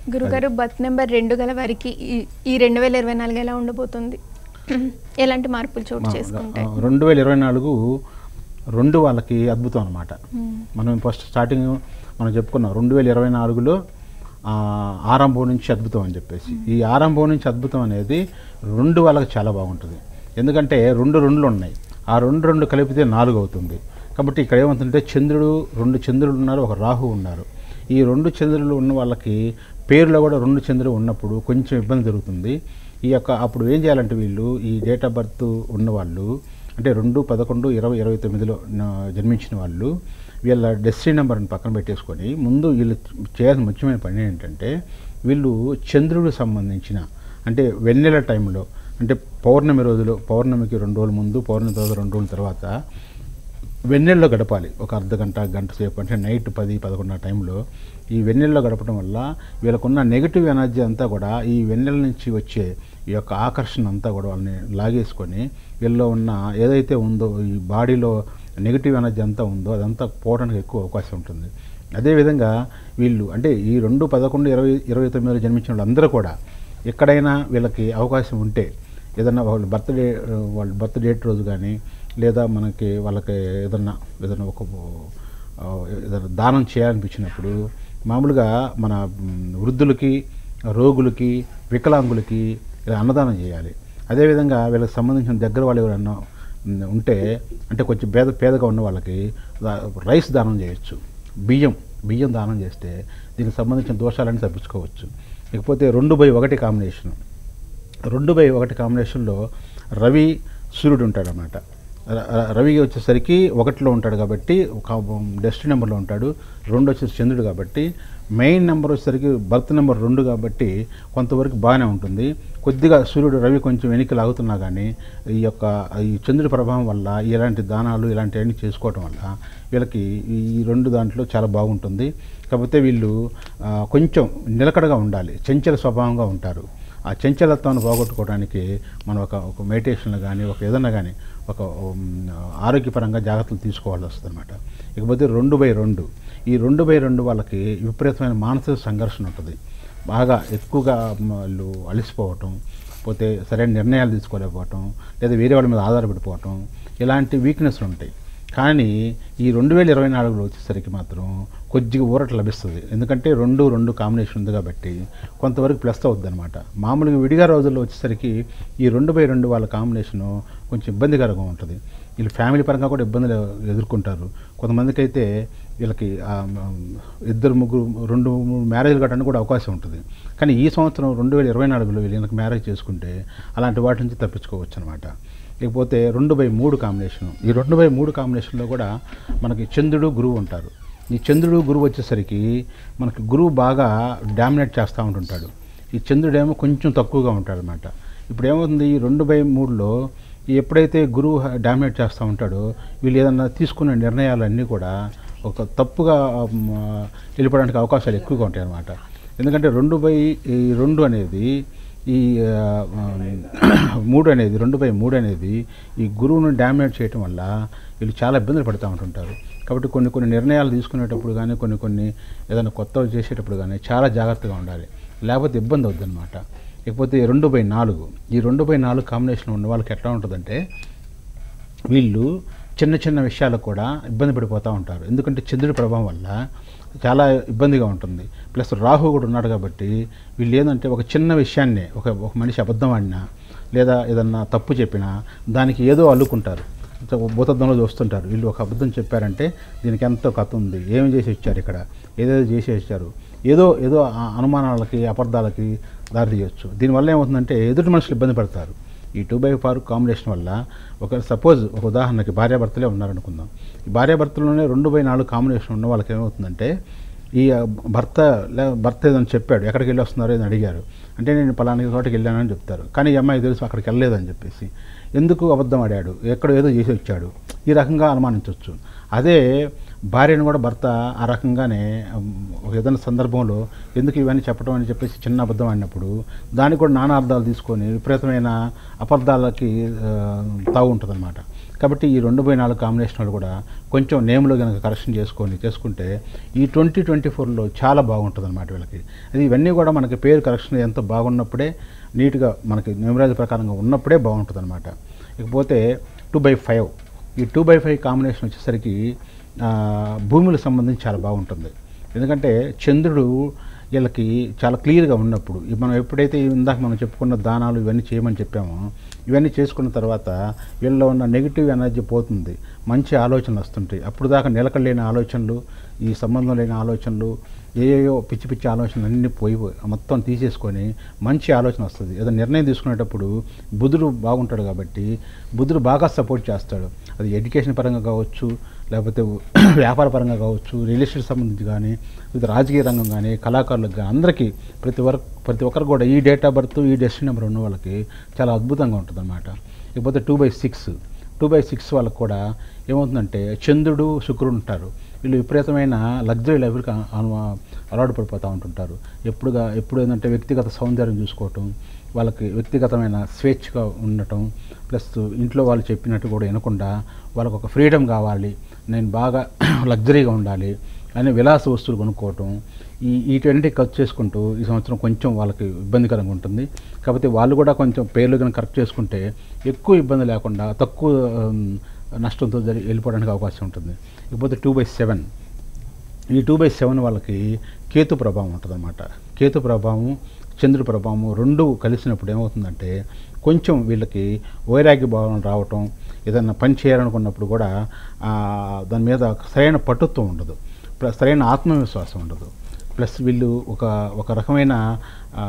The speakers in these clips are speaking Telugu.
గురుగారు బత్ నెంబర్ రెండు గల వారికి ఈ- ఈ రెండు వేల ఇరవై నాలుగు ఎలా ఉండబోతుంది ఎలాంటి మార్పులు చోటు చేసుకుంటాయి రెండు వేల ఇరవై నాలుగు రెండు వాళ్ళకి అద్భుతం అనమాట మ్మ్. మనం ఫస్ట్ స్టార్టింగ్ మనం చెప్పుకున్నాం రెండు వేల ఇరవై నాలుగులో ఆ, ఆరంభం నుంచి అద్భుతం అని చెప్పేసి ఈ ఆరంభం నుంచి అద్భుతం అనేది రెండు వాళ్ళకి చాలా బాగుంటుంది ఎందుకంటే రెండు రెండులు ఉన్నాయి ఆ రెండు రెండు కలిపితే నాలుగు అవుతుంది కాబట్టి ఇక్కడ ఏమవుతుందంటే చంద్రుడు రెండు చంద్రులు ఉన్నారు ఒక రాహు ఉన్నారు ఈ రెండు చంద్రులు ఉన్న వాళ్ళకి పేరులో కూడా రెండు చంద్రులు ఉన్నప్పుడు కొంచెం ఇబ్బంది జరుగుతుంది ఈ యొక్క అప్పుడు ఏం చేయాలంటే వీళ్ళు ఈ డేట్ ఆఫ్ బర్త్ ఉన్నవాళ్ళు అంటే రెండు పదకొండు ఇరవై ఇరవై తొమ్మిదిలో నా- జన్మించిన వాళ్ళు వీళ్ళ డెస్టినీ నెంబర్ని పక్కన పెట్టేసుకొని ముందు వీళ్ళు చేయాల్సిన ముఖ్యమైన పని ఏంటంటే వీళ్ళు చంద్రుడికి సంబంధించిన అంటే వెన్నెల టైంలో అంటే పౌర్ణమి రోజులో పౌర్ణమికి రెండు రోజుల ముందు పౌర్ణమి తర్వాత రెండు రోజుల తర్వాత వెన్నెల్లో గడపాలి ఒక అర్ధ గంట గంట సేపు అంటే నైట్ పది పదకొండు ఆ టైంలో ఈ వెన్నెల్లో గడపడం వల్ల వీళ్ళకున్న నెగిటివ్ ఎనర్జీ అంతా కూడా ఈ వెన్నెల నుంచి వచ్చే ఈ యొక్క ఆకర్షణ అంతా కూడా వాళ్ళని లాగేసుకొని వీళ్ళలో ఉన్న ఏదైతే ఉందో ఈ బాడీలో నెగిటివ్ ఎనర్జీ అంతా ఉందో అదంతా పోవడానికి ఎక్కువ అవకాశం ఉంటుంది అదేవిధంగా వీళ్ళు అంటే ఈ రెండు పదకొండు ఇరవై ఇరవై తొమ్మిదిలో జన్మించిన వాళ్ళందరూ కూడా ఎక్కడైనా వీళ్ళకి అవకాశం ఉంటే ఏదన్నా వాళ్ళ బర్త్డే వాళ్ళ బర్త్ డేట్ రోజు కానీ లేదా మనకి వాళ్ళకి ఏదన్నా ఏదన్నా ఒక ఆ, ఏదైనా దానం చేయాలనిపించినప్పుడు మామూలుగా మన మ్, వృద్ధులకి రోగులకి వికలాంగులకి ఇలా అన్నదానం చేయాలి అదేవిధంగా వీళ్ళకి సంబంధించిన దగ్గర వాళ్ళు ఎవరన్నా మ్, ఉంటే అంటే కొంచెం పేద పేదగా ఉన్న వాళ్ళకి రా- రైస్ దానం చేయొచ్చు బియ్యం బియ్యం దానం చేస్తే దీనికి సంబంధించిన దోషాలన్నీ తప్పించుకోవచ్చు ఇకపోతే రెండు బై ఒకటి కాంబినేషన్ రెండు బై ఒకటి కాంబినేషన్లో రవి సూర్యుడు ఉంటాడు అన్నమాట ర- ర- రవి వచ్చేసరికి ఒకటిలో ఉంటాడు కాబట్టి ఒక డెస్టినీ నెంబర్లో ఉంటాడు రెండు వచ్చేసి చంద్రుడు కాబట్టి మెయిన్ నెంబర్ వచ్చేసరికి బర్త్ నెంబర్ రెండు కాబట్టి కొంతవరకు బాగానే ఉంటుంది కొద్దిగా సూర్యుడు రవి కొంచెం వెనక్కి లాగుతున్నా కానీ ఈ యొక్క ఈ చంద్రుడి ప్రభావం వల్ల ఇలాంటి దానాలు ఇలాంటివన్నీ చేసుకోవటం వల్ల వీళ్ళకి ఈ రెండు దాంట్లో చాలా బాగుంటుంది కాకపోతే వీళ్ళు ఆ, కొంచెం నిలకడగా ఉండాలి చంచల స్వభావంగా ఉంటారు ఆ చంచలత్వాన్ని పోగొట్టుకోవడానికి మనం ఒక ఒక మెడిటేషన్లో కానీ ఒక ఏదన్నా కానీ ఒక ఉమ్, ఆరోగ్యపరంగా జాగ్రత్తలు తీసుకోవాల్సి వస్తుంది అనమాట ఇకపోతే రెండు బై రెండు ఈ రెండు బై రెండు వాళ్ళకి విపరీతమైన మానసిక సంఘర్షణ ఉంటుంది బాగా ఎక్కువగా మ, వాళ్ళు అలసిపోవటం పోతే సరైన నిర్ణయాలు తీసుకోలేకపోవటం లేదా వేరే వాళ్ళ మీద ఆధారపడిపోవటం ఇలాంటి వీక్నెస్లు ఉంటాయి కానీ ఈ రెండు వేల ఇరవై నాలుగులో వచ్చేసరికి మాత్రం కొద్దిగా ఊరట లభిస్తుంది ఎందుకంటే రెండు రెండు కాంబినేషన్ ఉంది కాబట్టి కొంతవరకు ప్లస్ అవుద్ది అనమాట మామూలుగా విడిగా రోజుల్లో వచ్చేసరికి ఈ రెండు బై రెండు వాళ్ళ కాంబినేషను కొంచెం ఇబ్బందికరంగా ఉంటుంది వీళ్ళు ఫ్యామిలీ పరంగా కూడా ఇబ్బందులు ఎదుర్కొంటారు కొంతమందికి అయితే వీళ్ళకి ఆ, మ, ఇద్దరు ముగ్గురు రెండు మూడు మ్యారేజ్లు కట్టడానికి కూడా అవకాశం ఉంటుంది కానీ ఈ సంవత్సరం రెండు వేల ఇరవై నాలుగులో వీళ్ళకి మ్యారేజ్ చేసుకుంటే అలాంటి వాటి నుంచి తప్పించుకోవచ్చు అనమాట లేకపోతే రెండు బై మూడు కాంబినేషన్ ఈ రెండు బై మూడు కాంబినేషన్లో కూడా మనకి చంద్రుడు గురువు ఉంటారు ఈ చంద్రుడు గురువు వచ్చేసరికి మనకి గురువు బాగా డామినేట్ చేస్తూ ఉంటుంటాడు ఈ చంద్రుడేమో కొంచెం తక్కువగా ఉంటాడు అనమాట ఇప్పుడు ఏమవుతుంది ఈ రెండు బై మూడులో ఈ ఎప్పుడైతే గురువు డామినేట్ చేస్తూ ఉంటాడో వీళ్ళు ఏదన్నా తీసుకున్న నిర్ణయాలన్నీ కూడా ఒక తప్పుగా మ్, వెళ్ళిపోవడానికి అవకాశాలు ఎక్కువగా ఉంటాయి అన్నమాట ఎందుకంటే రెండు బై ఈ రెండు అనేది ఈ ఆ, మూడు అనేది రెండు బై మూడు అనేది ఈ గురువును డామినేట్ చేయటం వల్ల వీళ్ళు చాలా ఇబ్బందులు పడుతూ ఉంటుంటారు కాబట్టి కొన్ని కొన్ని నిర్ణయాలు తీసుకునేటప్పుడు కానీ కొన్ని కొన్ని ఏదైనా కొత్తవి చేసేటప్పుడు కానీ చాలా జాగ్రత్తగా ఉండాలి లేకపోతే ఇబ్బంది అవుద్ది అనమాట ఇకపోతే రెండు బై నాలుగు ఈ రెండు బై నాలుగు కాంబినేషన్ ఉన్న వాళ్ళకి ఎట్లా ఉంటుందంటే వీళ్ళు చిన్న చిన్న విషయాలకు కూడా ఇబ్బంది పడిపోతూ ఉంటారు ఎందుకంటే చంద్రుడి ప్రభావం వల్ల చాలా ఇబ్బందిగా ఉంటుంది ప్లస్ రాహు కూడా ఉన్నాడు కాబట్టి వీళ్ళు ఏంటంటే ఒక చిన్న విషయాన్నే ఒక ఒక మనిషి అబద్ధం ఆడినా లేదా ఏదన్నా తప్పు చెప్పినా దానికి ఏదో అల్లుకుంటారు భూతద్దంలో చూస్తుంటారు వీళ్ళు ఒక అబద్ధం చెప్పారంటే దీనికి ఎంతో కథ ఉంది ఏమి చేసి ఇచ్చారు ఇక్కడ ఏదేదో చేసి ఇచ్చారు ఏదో ఏదో ఆ అనుమానాలకి అబద్ధాలకి దారి తీయొచ్చు దీనివల్ల ఏమవుతుందంటే ఎదుటి మనుషులు ఇబ్బంది పడతారు ఈ టూ బై ఫార్ కాంబినేషన్ వల్ల ఒక సపోజ్ ఒక ఉదాహరణకి భార్యాభర్తలే ఉన్నారనుకుందాం ఈ భార్యాభర్తలోనే రెండు బై నాలుగు కాంబినేషన్ ఉన్న వాళ్ళకి ఏమవుతుందంటే ఈ భర్త లే భర్త ఏదైనా చెప్పాడు ఎక్కడికి వెళ్ళి వస్తున్నారు అని అడిగారు అంటే నేను పలానా చోటకి వెళ్ళానని చెప్తారు కానీ ఈ అమ్మాయి తెలుసు అక్కడికి వెళ్ళలేదని చెప్పేసి ఎందుకు అబద్ధం ఆడాడు ఎక్కడ ఏదో చేసి వచ్చాడు ఈ రకంగా అనుమానించవచ్చు అదే భార్యను కూడా భర్త ఆ రకంగానే ఉమ్, ఒక ఏదైనా సందర్భంలో ఎందుకు ఇవన్నీ చెప్పడం అని చెప్పేసి చిన్న అబద్ధం ఆడినప్పుడు దానికి కూడా నానా అర్థాలు తీసుకొని విపరీతమైన అబద్ధాలకి ఆ, తావు ఉంటుంది కాబట్టి ఈ రెండు బై నాలుగు కాంబినేషన్ వాళ్ళు కూడా కొంచెం నేమ్లో కనుక కరెక్షన్ చేసుకొని చేసుకుంటే ఈ ట్వంటీ ట్వంటీ ఫోర్లో చాలా బాగుంటుంది అనమాట వీళ్ళకి అది ఇవన్నీ కూడా మనకి పేరు కరెక్షన్ ఎంతో బాగున్నప్పుడే నీట్గా మనకి న్యూమరాలజీ ప్రకారంగా ఉన్నప్పుడే బాగుంటుంది అనమాట ఇకపోతే టూ బై ఫైవ్ ఈ టూ బై ఫైవ్ కాంబినేషన్ వచ్చేసరికి ఆ, భూములకు సంబంధించి చాలా బాగుంటుంది ఎందుకంటే చంద్రుడు వీళ్ళకి చాలా క్లియర్గా ఉన్నప్పుడు ఈ మనం ఎప్పుడైతే ఇందాక మనం చెప్పుకున్న దానాలు ఇవన్నీ చేయమని చెప్పామో ఇవన్నీ చేసుకున్న తర్వాత వీళ్ళలో ఉన్న నెగిటివ్ ఎనర్జీ పోతుంది మంచి ఆలోచనలు వస్తుంటాయి అప్పుడు దాకా నిలకడలేని ఆలోచనలు ఈ సంబంధం లేని ఆలోచనలు ఏయో పిచ్చి పిచ్చి ఆలోచనలు అన్నీ పోయి మొత్తం తీసేసుకొని మంచి ఆలోచన వస్తుంది ఏదో నిర్ణయం తీసుకునేటప్పుడు బుధుడు బాగుంటాడు కాబట్టి బుధుడు బాగా సపోర్ట్ చేస్తాడు అది ఎడ్యుకేషన్ పరంగా కావచ్చు లేకపోతే వ్యాపార పరంగా కావచ్చు రియల్ ఎస్టేట్ సంబంధించి కానీ లేదా రాజకీయ రంగం కానీ కళాకారులకు కానీ అందరికీ ప్రతి ఒక్క ప్రతి ఒక్కరు కూడా ఈ డేట్ ఆఫ్ బర్త్ ఈ డెస్టినీ నెంబర్ ఉన్న వాళ్ళకి చాలా అద్భుతంగా ఉంటుంది అనమాట ఇకపోతే two by six two by six వాళ్ళకి కూడా ఏమవుతుందంటే చంద్రుడు శుక్రుడు ఉంటారు వీళ్ళు విపరీతమైన లగ్జరీ లైఫ్కి అలవాటు పడిపోతూ ఉంటుంటారు ఎప్పుడుగా ఎప్పుడు ఏంటంటే వ్యక్తిగత సౌందర్యం చూసుకోవటం వాళ్ళకి వ్యక్తిగతమైన స్వేచ్ఛగా ఉండటం ప్లస్ ఇంట్లో వాళ్ళు చెప్పినట్టు కూడా వినకుండా వాళ్ళకు ఒక ఫ్రీడమ్ కావాలి నేను బాగా లగ్జరీగా ఉండాలి అని విలాస వస్తువులు కొనుక్కోవటం ఈ వీటన్నిటి ఖర్చు చేసుకుంటూ ఈ సంవత్సరం కొంచెం వాళ్ళకి ఇబ్బందికరంగా ఉంటుంది కాకపోతే వాళ్ళు కూడా కొంచెం పేర్లు కనుక కరెక్ట్ చేసుకుంటే ఎక్కువ ఇబ్బంది లేకుండా తక్కువ ఉమ్, నష్టంతో జరి వెళ్ళిపోవడానికి అవకాశం ఉంటుంది ఇకపోతే టూ బై సెవెన్ ఈ టూ బై సెవెన్ వాళ్ళకి కేతు ప్రభావం ఉంటుందన్నమాట కేతు ప్రభావం చంద్రుడి ప్రభావం రెండు కలిసినప్పుడు ఏమవుతుందంటే కొంచెం వీళ్ళకి వైరాగ్య భావన రావటం ఏదైనా పని చేయాలనుకున్నప్పుడు కూడా ఆ, దాని మీద సరైన పటుత్వం ఉండదు ప్లస్ సరైన ఆత్మవిశ్వాసం ఉండదు ప్లస్ వీళ్ళు ఒక ఒక రకమైన ఆ,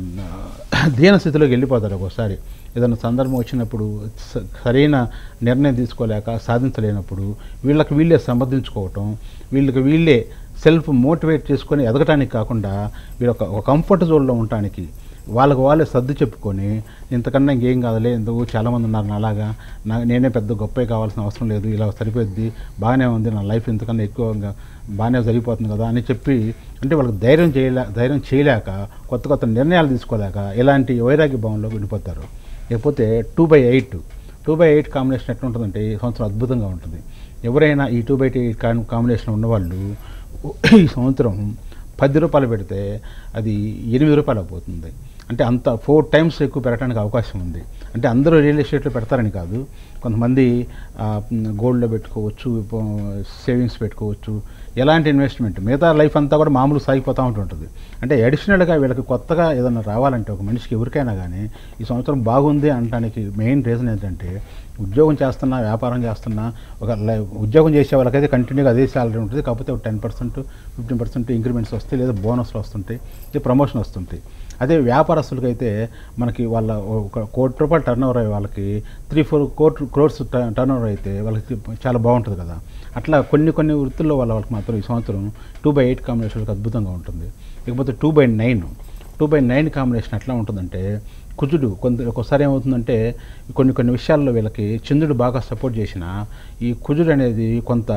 దీన స్థితిలోకి వెళ్ళిపోతారు ఒకసారి ఏదైనా సందర్భం వచ్చినప్పుడు స- సరైన నిర్ణయం తీసుకోలేక సాధించలేనప్పుడు వీళ్ళకి వీళ్ళే సమర్థించుకోవటం వీళ్ళకి వీళ్ళే సెల్ఫ్ మోటివేట్ చేసుకొని ఎదగటానికి కాకుండా వీళ్ళు ఒక ఒక కంఫర్ట్ జోన్లో ఉండటానికి వాళ్ళకు వాళ్ళే సర్దు చెప్పుకొని ఇంతకన్నా ఇంకేం కాదులే ఎందుకు చాలామంది ఉన్నారు నాలాగా నా నేనే పెద్ద గొప్పే కావాల్సిన అవసరం లేదు ఇలా సరిపోద్ది బాగానే ఉంది నా లైఫ్ ఇంతకన్నా ఎక్కువగా బాగానే జరిగిపోతుంది కదా అని చెప్పి అంటే వాళ్ళకి ధైర్యం చేయలే ధైర్యం చేయలేక కొత్త కొత్త నిర్ణయాలు తీసుకోలేక ఇలాంటి వైరాగ్య భావంలో వెళ్ళిపోతారు లేకపోతే two by eight two by eight combination ఎట్లా ఉంటుందంటే ఈ సంవత్సరం అద్భుతంగా ఉంటుంది ఎవరైనా ఈ టూ బై ఎయిట్ కాంబినేషన్ ఉన్నవాళ్ళు ఈ సంవత్సరం పది రూపాయలు పెడితే అది ఎనిమిది రూపాయలు పోతుంది అంటే అంత ఫోర్ టైమ్స్ ఎక్కువ పెరగడానికి అవకాశం ఉంది అంటే అందరూ రియల్ ఎస్టేట్లో పెడతారని కాదు కొంతమంది గోల్డ్లో పెట్టుకోవచ్చు సేవింగ్స్ పెట్టుకోవచ్చు ఎలాంటి ఇన్వెస్ట్మెంట్ మిగతా లైఫ్ అంతా కూడా మామూలు సాగిపోతూ ఉంటుంటుంది అంటే అడిషనల్గా వీళ్ళకి కొత్తగా ఏదైనా రావాలంటే ఒక మనిషికి ఎవరికైనా కానీ ఈ సంవత్సరం బాగుంది అనడానికి మెయిన్ రీజన్ ఏంటంటే ఉద్యోగం చేస్తున్నా వ్యాపారం చేస్తున్నా ఒక లై- ఉద్యోగం చేసే వాళ్ళకైతే కంటిన్యూగా అదే శాలరీ ఉంటుంది కాకపోతే ఒక ten percent fifteen percent increments వస్తాయి లేదా బోనస్లు వస్తుంటాయి లేదా ప్రమోషన్ వస్తుంటాయి అదే వ్యాపారస్తులకైతే మనకి వాళ్ళ ఒక కోటి రూపాయలు టర్న్ ఓవర్ అయ్యే వాళ్ళకి త్రీ ఫోర్ కోటి క్రోర్స్ టర్న్ ఓవర్ అయితే వాళ్ళకి చాలా బాగుంటుంది కదా అట్లా కొన్ని కొన్ని వృత్తుల్లో వాళ్ళ వాళ్ళకి మాత్రం ఈ సంవత్సరం టూ బై ఎయిట్ కాంబినేషన్కి అద్భుతంగా ఉంటుంది ఇకపోతే two by nine two by nine combination ఎట్లా ఉంటుందంటే కుజుడు కొంత ఒక్కోసారి ఏమవుతుందంటే కొన్ని కొన్ని విషయాల్లో వీళ్ళకి చంద్రుడు బాగా సపోర్ట్ చేసిన ఈ కుజుడు అనేది కొంత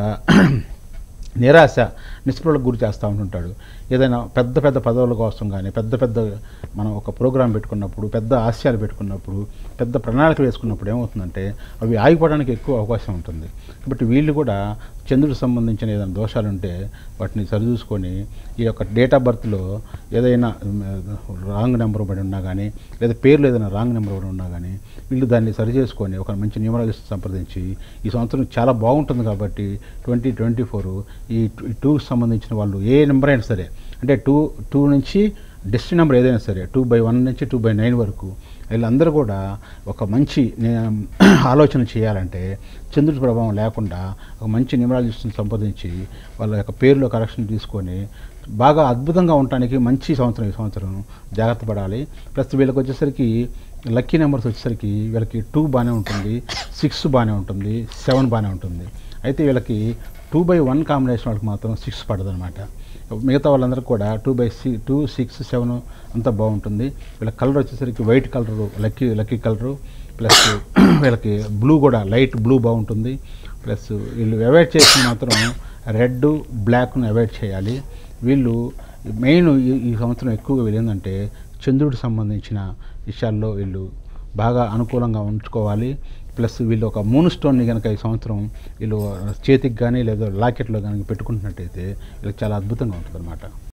నిరాశ నిస్పృహలకు గురి చేస్తూ ఉంటుంటాడు ఏదైనా పెద్ద పెద్ద పదవుల కోసం కానీ పెద్ద పెద్ద మనం ఒక ప్రోగ్రాం పెట్టుకున్నప్పుడు పెద్ద ఆశయాలు పెట్టుకున్నప్పుడు పెద్ద ప్రణాళికలు వేసుకున్నప్పుడు ఏమవుతుందంటే అవి ఆగిపోవడానికి ఎక్కువ అవకాశం ఉంటుంది కాబట్టి వీళ్ళు కూడా చంద్రుడికి సంబంధించిన ఏదైనా దోషాలు ఉంటే వాటిని సరిచూసుకొని ఈ యొక్క డేట్ ఆఫ్ బర్త్లో ఏదైనా రాంగ్ నెంబర్ పడి ఉన్నా కానీ లేదా పేర్లు ఏదైనా రాంగ్ నెంబర్ పడి ఉన్నా కానీ వీళ్ళు దాన్ని సరి చేసుకొని ఒక మంచి న్యూమరాలజిస్ట్ సంప్రదించి ఈ సంవత్సరం చాలా బాగుంటుంది కాబట్టి ట్వంటీ ట్వంటీ ఫోర్ ఈ టూకి సంబంధించిన వాళ్ళు ఏ నెంబర్ అయినా సరే అంటే టూ టూ నుంచి డెస్టినీ నెంబర్ ఏదైనా సరే టూ బై వన్ నుంచి టూ బై నైన్ వరకు వీళ్ళందరూ కూడా ఒక మంచి నే- ఆలోచన చేయాలంటే చంద్రుడి ప్రభావం లేకుండా ఒక మంచి న్యూమరాలజిస్ట్ని సంపాదించి వాళ్ళ యొక్క పేరులో కరెక్షన్ తీసుకొని బాగా అద్భుతంగా ఉండటానికి మంచి సంవత్సరం ఈ సంవత్సరం జాగ్రత్త పడాలి ప్లస్ వీళ్ళకి వచ్చేసరికి లక్కీ నెంబర్స్ వచ్చేసరికి వీళ్ళకి టూ బాగానే ఉంటుంది సిక్స్ బాగానే ఉంటుంది సెవెన్ బాగానే ఉంటుంది అయితే వీళ్ళకి టూ బై వన్ కాంబినేషన్ వాళ్ళకి మాత్రం సిక్స్ పడదనమాట మిగతా వాళ్ళందరికీ కూడా టూ బై సి టూ సిక్స్ సెవెన్ అంతా బాగుంటుంది వీళ్ళ కలర్ వచ్చేసరికి white colour lucky lucky colour plus వీళ్ళకి బ్లూ కూడా లైట్ బ్లూ బాగుంటుంది ప్లస్ వీళ్ళు అవాయిడ్ చేసిన మాత్రం రెడ్ బ్లాక్ను అవాయిడ్ చేయాలి వీళ్ళు మెయిన్ ఈ- ఈ సంవత్సరం ఎక్కువగా వీళ్ళు ఏంటంటే చంద్రుడికి సంబంధించిన విషయాల్లో వీళ్ళు బాగా అనుకూలంగా ఉంచుకోవాలి ప్లస్ వీళ్ళు ఒక మూన్ స్టోన్ని కనుక ఈ సంవత్సరం వీళ్ళు చేతికి కానీ లేదా లాకెట్లో కానీ పెట్టుకుంటున్నట్టయితే వీళ్ళకి చాలా అద్భుతంగా ఉంటుంది